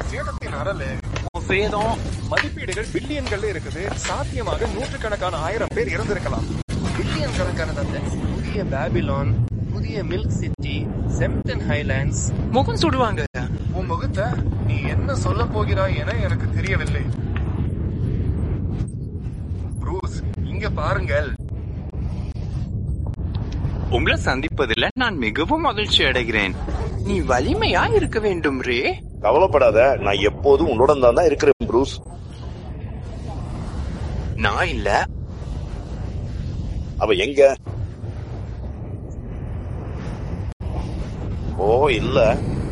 கட்டிடத்தின் அறலு சேதம் மதிப்பீடுகள் பில்லியன்கள்ல இருக்குது சாத்தியமாக நூற்றுக்கணக்கான ஆயிரம் பேர் இறந்திருக்கலாம் பில்லியன் கணக்கானது அந்த புதிய பாபிலான் புதிய மில்க் சிட்டி செம்டன் ஹைலாண்ட்ஸ் முகம் சுடுவாங்க உன் முகத்தை நீ என்ன சொல்ல போகிறாய் என எனக்கு தெரியவில்லை ப்ரூஸ் இங்க பாருங்கள் உங்களை சந்திப்பதில் நான் மிகவும் மகிழ்ச்சி அடைகிறேன் நீ வலிமையா இருக்க வேண்டும் ரே கவலைப்படாத நான் எப்போதும் உன்னுடன் தான் தான் இருக்கிறேன் ப்ரூஸ் நான் இல்ல அவ எங்க ஓ இல்ல